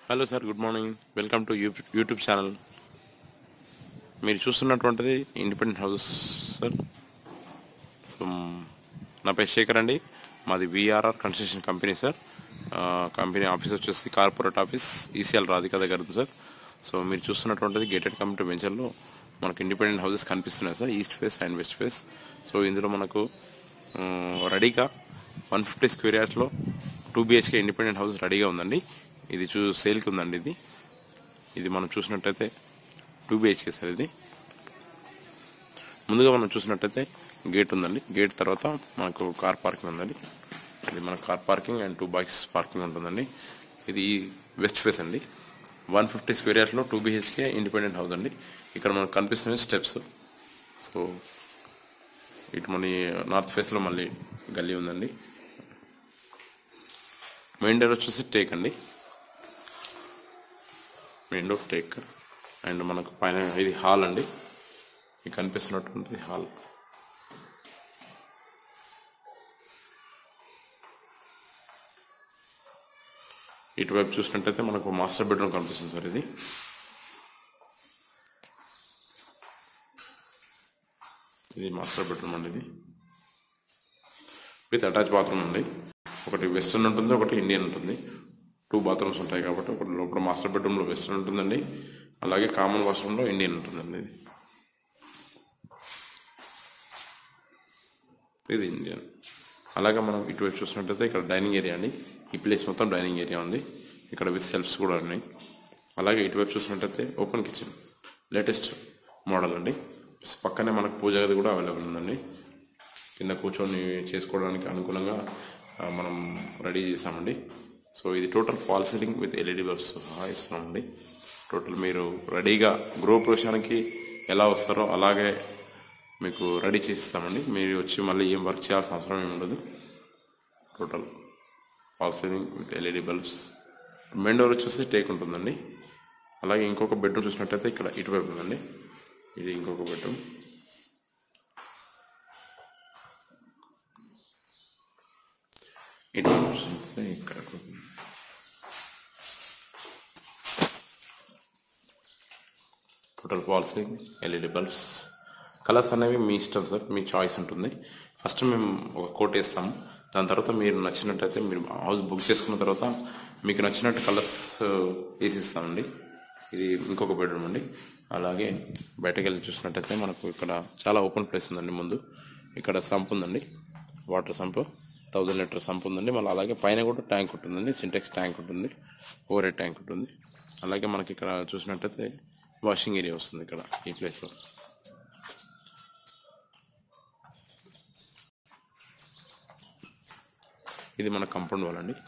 hello sir good morning welcome to YouTube channel మీరు చూస్తున్నటువంటిది independent house sir so నా పేరు శేఖర్ అండి మాది విఆర్ఆర్ కన్స్ట్రక్షన్ కంపెనీ సార్ ఆ, కంపెనీ ఆఫీస్ వచ్చేసి కార్పొరేట్ ఆఫీస్ ఈసీఎల్ రాధిక దగ్గర ఉంది సార్ సో మీరు చూస్తున్నటువంటిది గేటెడ్ కమ్యూనిటీ వెంచర్లో మనకు ఇండిపెండెంట్ హౌసెస్ కనిపిస్తున్నాయి sir east face and west face so ఇందులో మనకు ఆ, రెడీగా వన్ ఫిఫ్టీ స్క్వేర్ యార్డ్స్లో టూ బిహెచ్కే ఇండిపెండెంట్ హౌస్ రెడీగా ఉందండి ఇది చూ సేల్కి ఉందండి ఇది ఇది మనం చూసినట్టయితే టూ బిహెచ్కే సార్ ఇది ముందుగా మనం చూసినట్టయితే గేట్ ఉందండి గేట్ తర్వాత మనకు కార్ పార్కింగ్ ఉందండి ఇది మన car parking and two bikes parking ఉంటుందండి ఇది వెస్ట్ ఫేస్ అండి వన్ ఫిఫ్టీ స్క్వేర్ యార్డ్స్లో టూ బిహెచ్కే ఇండిపెండెంట్ హౌస్ అండి ఇక్కడ మనకు కనిపిస్తున్న స్టెప్స్ సో ఇటు మన నార్త్ ఫేస్లో మళ్ళీ గల్లీ ఉందండి మెయిన్ డోర్ వచ్చేసి టేక్ అండి మెయిన్ డోర్ టేక్ అండ్ మనకు పైన ఇది హాల్ అండి మీకు కనిపిస్తున్నటువంటి హాల్ ఇటువైపు చూసినట్టయితే మనకు మాస్టర్ బెడ్రూమ్ కనిపిస్తుంది సార్ ఇది ఇది మాస్టర్ బెడ్రూమ్ అండి ఇది విత్ అటాచ్ బాత్రూమ్ ఉంది ఒకటి వెస్ట్రన్ ఉంటుంది ఒకటి ఇండియన్ ఉంటుంది టూ బాత్రూమ్స్ ఉంటాయి కాబట్టి ఒకటి లోపల మాస్టర్ బెడ్రూమ్లో వెస్ట్రన్ ఉంటుందండి అలాగే కామన్ వాష్రూమ్లో ఇండియన్ ఉంటుందండి ఇది ఇది ఇండియన్ అలాగే మనం ఇటువైపు చూసినట్టయితే ఇక్కడ డైనింగ్ ఏరియా అండి ఈ ప్లేస్ మొత్తం డైనింగ్ ఏరియా ఉంది ఇక్కడ విత్ సెల్ఫ్స్ కూడా ఉన్నాయి అలాగే ఇటువైపు చూసినట్టయితే ఓపెన్ కిచెన్ లేటెస్ట్ మోడల్ అండి పక్కనే మనకు పూజ గది కూడా అవైలబుల్ ఉందండి కింద కూర్చొని చేసుకోవడానికి అనుకూలంగా ఆ, మనం రెడీ చేసామండి సో ఇది total fall ceiling with LED bulbs సహా ఇస్తున్నామండి టోటల్ మీరు రెడీగా గృహప్రవేశానికి ఎలా వస్తారో అలాగే మీకు రెడీ చేసిస్తామండి మీరు వచ్చి మళ్ళీ ఏం వర్క్ చేయాల్సిన అవసరం ఏమి ఉండదు total fall ceiling with LED bulbs main door వచ్చేసి టేక్ ఉంటుందండి అలాగే ఇంకొక బెడ్రూమ్ చూసినట్టయితే ఇక్కడ ఇటువైపు ఉందండి ఇది ఇంకొక బెడ్రూమ్ ఇటు చూసినట్లయితే ఇక్కడ టోటల్ పాలసింగ్ ఎల్ఈడి బల్బ్స్ కలర్స్ అనేవి మీ ఇష్టం సార్ మీ చాయిస్ ఉంటుంది ఫస్ట్ మేము ఒక కోట్ వేస్తాము దాని తర్వాత మీరు నచ్చినట్టయితే మీరు హౌస్ బుక్ చేసుకున్న తర్వాత మీకు నచ్చినట్టు కలర్స్ వేసిస్తామండి ఇది ఇంకొక బెడ్రూమ్ అండి అలాగే బయటకు వెళ్ళి చూసినట్టయితే మనకు ఇక్కడ చాలా ఓపెన్ ప్లేస్ ఉందండి ముందు ఇక్కడ సంప్ ఉందండి water sump thousand litre sump ఉందండి మళ్ళీ అలాగే పైన కూడా ట్యాంక్ ఉంటుందండి సింటెక్స్ ట్యాంక్ ఉంటుంది ఓవర్ హెడ్ ట్యాంక్ ఉంటుంది అలాగే మనకి ఇక్కడ చూసినట్టయితే వాషింగ్ ఏరియా వస్తుంది ఇక్కడ ఈ ప్లేస్లో ఇది మన కంపౌండ్ వాల్ అండి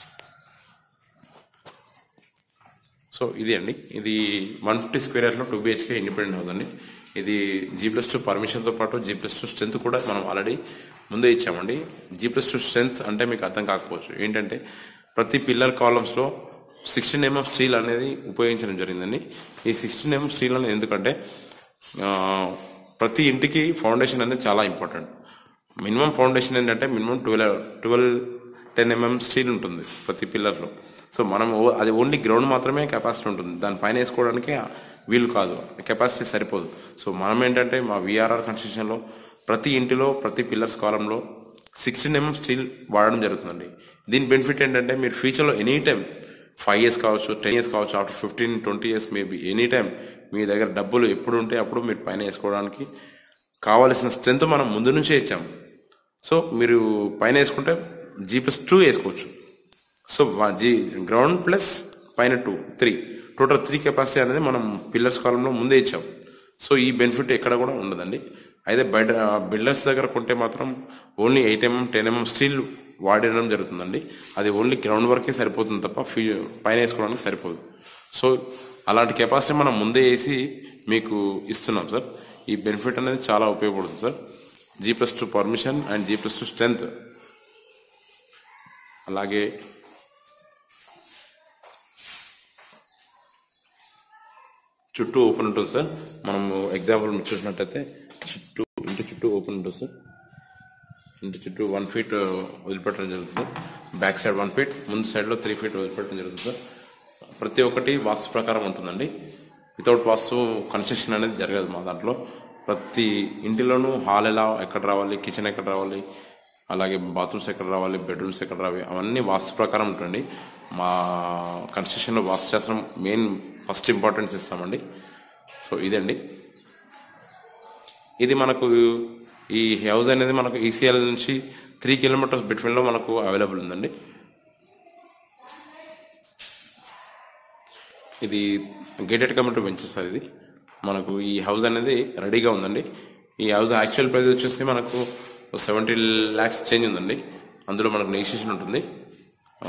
సో ఇది అండి ఇది వన్ ఫిఫ్టీ స్క్వేర్ యార్డ్లో టూ బిహెచ్కే ఇండిపెండెంట్ హౌస్ అండి ఇది జీ ప్లస్ టూ పర్మిషన్తో పాటు జీ ప్లస్ టూ స్ట్రెంత్ కూడా మనం ఆల్రెడీ ముందే ఇచ్చామండి జీ ప్లస్ టూ స్ట్రెంత్ అంటే మీకు అర్థం కాకపోవచ్చు ఏంటంటే ప్రతి పిల్లర్ కాలమ్స్లో సిక్స్టీన్ ఎంఎం స్టీల్ అనేది ఉపయోగించడం జరిగిందండి ఈ సిక్స్టీన్ ఎంఎం స్టీల్ అనేది ఎందుకంటే ఆ, ప్రతి ఇంటికి ఫౌండేషన్ అనేది చాలా ఇంపార్టెంట్ మినిమం ఫౌండేషన్ ఏంటంటే minimum twelve twelve ten MM steel ఉంటుంది ప్రతి పిల్లర్లో సో మనం ఓ- అది ఓన్లీ గ్రౌండ్ మాత్రమే కెపాసిటీ ఉంటుంది దాని పైన వేసుకోవడానికి వీలు కాదు కెపాసిటీ సరిపోదు సో మనం ఏంటంటే మా విఆర్ఆర్ కన్స్ట్రక్షన్లో ప్రతి ఇంటిలో ప్రతి పిల్లర్స్ కాలంలో సిక్స్టీన్ ఎంఎం స్టీల్ వాడడం జరుగుతుందండి దీని బెనిఫిట్ ఏంటంటే మీరు ఫ్యూచర్లో ఎనీ టైం ఫైవ్ ఇయర్స్ కావచ్చు టెన్ ఇయర్స్ కావచ్చు after fifteen twenty years maybe any time మీ దగ్గర డబ్బులు ఎప్పుడు ఉంటే అప్పుడు మీరు పైన వేసుకోవడానికి కావలసిన స్ట్రెంత్ మనం ముందు నుంచే ఇచ్చాము సో మీరు పైన వేసుకుంటే జీ ప్లస్ టూ వేసుకోవచ్చు సో జీ గ్రౌండ్ ప్లస్ పైన two three total three capacity అనేది మనం పిల్లర్స్ కాలంలో ముందే ఇచ్చాం సో ఈ బెనిఫిట్ ఎక్కడ కూడా ఉండదండి అయితే బయట బిల్డర్స్ దగ్గర కొంటే మాత్రం only eight MM ten MM steel వాడడం జరుగుతుందండి అది ఓన్లీ గ్రౌండ్ వరకే సరిపోతుంది తప్ప ఫీ పైన వేసుకోవడానికి సరిపోదు సో అలాంటి కెపాసిటీ మనం ముందే వేసి మీకు ఇస్తున్నాం సార్ ఈ బెనిఫిట్ అనేది చాలా ఉపయోగపడుతుంది sir G plus two permission and G plus two strength అలాగే చుట్టూ ఓపెన్ ఉంటుంది సార్ మనము ఎగ్జాంపుల్ మీరు చూసినట్టయితే చుట్టూ ఇంటి చుట్టూ ఓపెన్ ఉంటుంది సార్ ఇంటి చుట్టూ వన్ ఫీట్ వదిలిపెట్టడం జరుగుతుంది sir back side one feet ముందు సైడ్లో త్రీ ఫీట్ వదిలిపెట్టడం జరుగుతుంది సార్ ప్రతి ఒక్కటి వాస్తు ప్రకారం ఉంటుందండి వితౌట్ వాస్తు కన్స్ట్రక్షన్ అనేది జరగదు మా దాంట్లో ప్రతి ఇంటిలోనూ హాల్ ఎలా ఎక్కడ రావాలి కిచెన్ ఎక్కడ రావాలి అలాగే బాత్రూమ్స్ ఎక్కడ రావాలి బెడ్రూమ్స్ ఎక్కడ రావాలి అవన్నీ వాస్తు ప్రకారం ఉంటుంది మా కన్స్ట్రక్షన్లో వాస్తు శాస్త్రం మెయిన్ ఫస్ట్ ఇంపార్టెన్స్ ఇస్తామండి సో ఇదండి ఇది మనకు ఈ హౌస్ అనేది మనకు ఈసీఎల్ నుంచి త్రీ కిలోమీటర్స్ బిట్వీన్లో మనకు అవైలబుల్ ఉందండి ఇది గేటెడ్ కమ్యూనిటీ వెంచర్ సార్ ఇది మనకు ఈ హౌస్ అనేది రెడీగా ఉందండి ఈ హౌస్ యాక్చువల్ ప్రైస్ వచ్చేసి మనకు సెవెంటీ ల్యాక్స్ చేంజ్ ఉందండి అందులో మనకు నెగిషియేషన్ ఉంటుంది ఆ,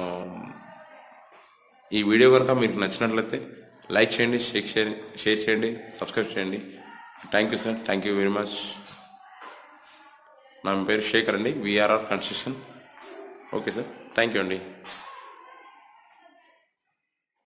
ఈ వీడియో కనుక మీకు నచ్చినట్లయితే లైక్ చేయండి షేర్ చేయండి షేర్ చేయండి సబ్స్క్రైబ్ చేయండి thank you sir thank you very much నా పేరు శేఖర్ అండి VRR construction okay sir thank you అండి